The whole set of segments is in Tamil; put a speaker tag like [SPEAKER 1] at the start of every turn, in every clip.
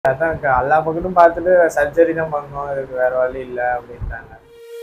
[SPEAKER 1] அதான் க- எல்லா பக்கத்தும் பார்த்துட்டு சர்ஜரி தான் பண்ணணும் இதுக்கு வேற வழி இல்லை அப்படின்ட்டாங்க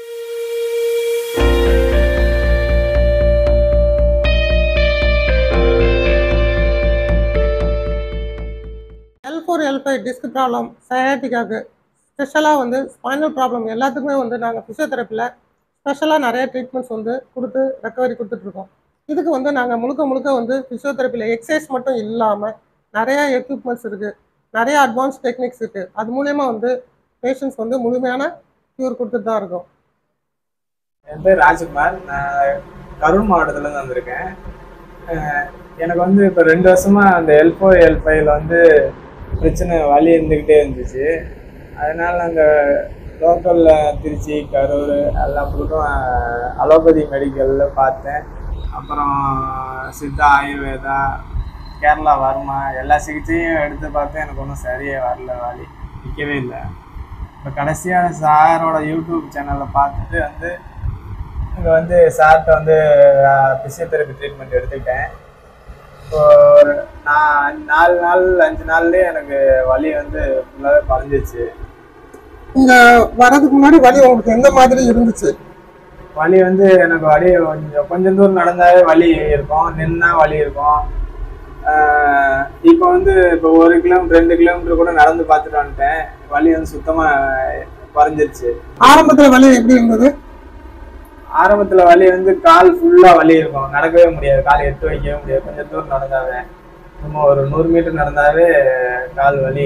[SPEAKER 2] L four L five disc problem சயாட்டிக்காக்கு ஸ்பெஷலாக வந்து ஸ்பைனல் ப்ராப்ளம் எல்லாத்துக்குமே வந்து நாங்கள் ஃபிசியோதெரப்பியில் ஸ்பெஷலாக நிறைய ட்ரீட்மெண்ட்ஸ் வந்து கொடுத்து ரெக்கவரி கொடுத்துட்ருக்கோம் இதுக்கு வந்து நாங்கள் முழுக்க முழுக்க வந்து ஃபிசியோதெரப்பியில் எக்ஸசைஸ் மட்டும் இல்லாமல் நிறையா எக்யூப்மெண்ட்ஸ் இருக்குது நிறைய அட்வான்ஸ் டெக்னிக்ஸ் இருக்குது அது மூலயமா வந்து பேஷண்ட்ஸ் வந்து முழுமையான க்யூர் கொடுத்துட்டு தான் இருக்கோம்
[SPEAKER 1] என் பேர் ராஜ்குமார் நான் கரூர் மாவட்டத்துலேருந்து வந்திருக்கேன் அஹ் எனக்கு வந்து இப்போ ரெண்டு வருஷமா அந்த எல் ஃபோர் எல் ஃபைவ்ல வந்து பிரச்சனை வலி இருந்துக்கிட்டே இருந்துச்சு அதனால நாங்கள் லோக்கலில் திருச்சி கரூர் எல்லா பக்கத்தும் அலோபதி மெடிக்கலில் பார்த்தேன் அப்புறம் சித்தா ஆயுர்வேதா கேரளா வர்மா எல்லா சிகிச்சையும் எடுத்து பார்த்தேன் எனக்கு ஒன்றும் சரியே வரல வலி நிற்கவே இல்லை இப்போ கடைசியாக சாரோட யூடியூப் சேனலை பார்த்துட்டு வந்து இங்கே வந்து சார்கிட்ட வந்து ஃபிசியோதெரப்பி ட்ரீட்மெண்ட் எடுத்துக்கிட்டேன் இப்போ ஒரு நான் நாலு நாள் அஞ்சு நாள்லேயே எனக்கு வலி வந்து ஃபுல்லாகவே குறைஞ்சிச்சு
[SPEAKER 2] இங்கே வரதுக்கு முன்னாடி வலி உங்களுக்கு எந்த மாதிரி இருந்துச்சு
[SPEAKER 1] வலி வந்து எனக்கு வலி கொஞ்சம் கொஞ்சம் தூரம் நடந்தாவே வலி இருக்கும் நின்னா வலி இருக்கும் ஆஹ் இப்போ வந்து இப்போ ஒரு கிலோமீட்டர் ரெண்டு கிலோமீட்டர் கூட நடந்து பார்த்துட்டு வந்துட்டேன் வலி வந்து சுத்தமாக குறைஞ்சிருச்சு
[SPEAKER 2] ஆரம்பத்தில் வலி எப்படி இருந்தது
[SPEAKER 1] ஆரம்பத்துல வலி வந்து கால் ஃபுல்லா வலி இருக்கும் நடக்கவே முடியாது கால் எட்டு வைக்கவே முடியாது கொஞ்சம் தூரம் நடந்தாவே சும்மா ஒரு நூறு மீட்டர் நடந்தாவே கால் வலி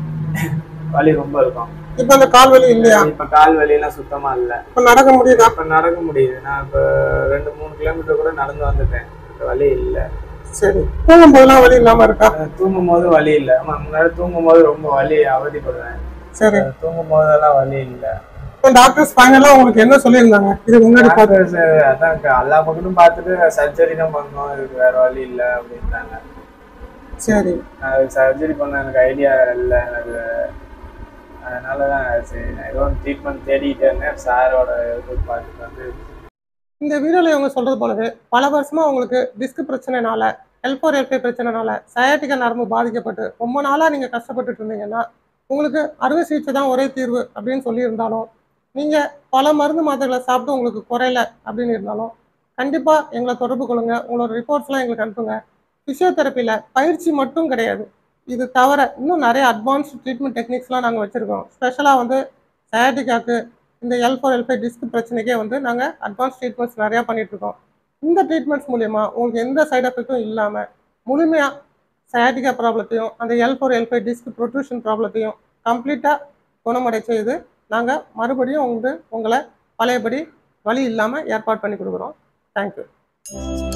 [SPEAKER 1] வலி ரொம்ப இருக்கும்
[SPEAKER 2] இப்போ அந்த கால் வலி இல்லையா
[SPEAKER 1] இப்ப கால் வலியெல்லாம் சுத்தமா இல்ல
[SPEAKER 2] இப்போ நடக்க முடியுதா
[SPEAKER 1] இப்ப நடக்க முடியுது நான் இப்ப ரெண்டு மூணு கிலோமீட்டர் கூட நடந்து வந்துட்டேன் இப்ப வலி இல்ல
[SPEAKER 2] சரி தூங்கும் போதெல்லாம் வலி இல்லாமல் இருக்கா
[SPEAKER 1] அஹ் தூங்கும் போது வலி இல்ல ஆமா, முன்னாடி தூங்கும் போது ரொம்ப வலி அவதிப்படுவேன்
[SPEAKER 2] சரி
[SPEAKER 1] அஹ் தூங்கும் போதெல்லாம் வலி இல்ல
[SPEAKER 2] இப்போ டாக்டர்ஸ் ஃபைனலாக உங்களுக்கு என்ன சொல்லியிருந்தாங்க இதுக்கு முன்னாடி பார்த்து
[SPEAKER 1] டாக்டர்ஸ் அதான் க- எல்லா பக்கத்தும் பார்த்துட்டு சர்ஜரி தான் பண்ணணும் இதுக்கு வேற வழி இல்ல அப்படின்ட்டாங்க
[SPEAKER 2] சரி
[SPEAKER 1] அதுக்கு சர்ஜரி பண்ண எனக்கு ஐடியா இல்லை எனக்கு அதனால தான் சரி நான் ஏதோ ட்ரீட்மெண்ட் தேடிக்கிட்டே இருந்தேன் சாரோட இது பார்த்துட்டு வந்து
[SPEAKER 2] இந்த வீடியோவில் இவங்க சொல்கிறது போலவே பல வருஷமாக உங்களுக்கு டிஸ்க் பிரச்சனைனால எல்போர் எல்பை பிரச்சனைனால சயாட்டிக்கா நரம்பு பாதிக்கப்பட்டு ரொம்ப நாளாக நீங்கள் கஷ்டப்பட்டுட்டு இருந்தீங்கன்னா உங்களுக்கு அறுவை சிகிச்சை தான் ஒரே தீர்வு அப்படின்னு சொல்லியிருந்தாலும் நீங்கள் பல மருந்து மாத்திரைகளை சாப்பிட்டு உங்களுக்கு குறையல அப்படின்னு இருந்தாலும் கண்டிப்பாக எங்களை தொடர்பு கொள்ளுங்க உங்களோட ரிப்போர்ட்ஸ்லாம் எங்களுக்கு அனுப்புங்க ஃபிசியோதெரப்பியில் பயிற்சி மட்டும் கிடையாது இது தவிர இன்னும் நிறைய அட்வான்ஸ்டு ட்ரீட்மெண்ட் டெக்னிக்ஸ்லாம் நாங்கள் வச்சுருக்கோம் ஸ்பெஷலாக வந்து சயாட்டிக்காக்கு இந்த L four L five disc பிரச்சனைக்கே வந்து நாங்கள் அட்வான்ஸ் ட்ரீட்மெண்ட்ஸ் நிறையா பண்ணிகிட்ருக்கோம் இந்த ட்ரீட்மெண்ட்ஸ் மூலயமா உங்களுக்கு எந்த சைடு எஃபெக்ட்டும் இல்லாமல் முழுமையாக சயாட்டிக்கா ப்ராப்ளத்தையும் அந்த L four L five disc protrusion ப்ராப்ளத்தையும் கம்ப்ளீட்டாக குணமடை செய்து நாங்கள் மறுபடியும் வந்து உங்களை பழையபடி வலி இல்லாமல் ஏற்பாடு பண்ணி கொடுக்குறோம் தேங்க்யூ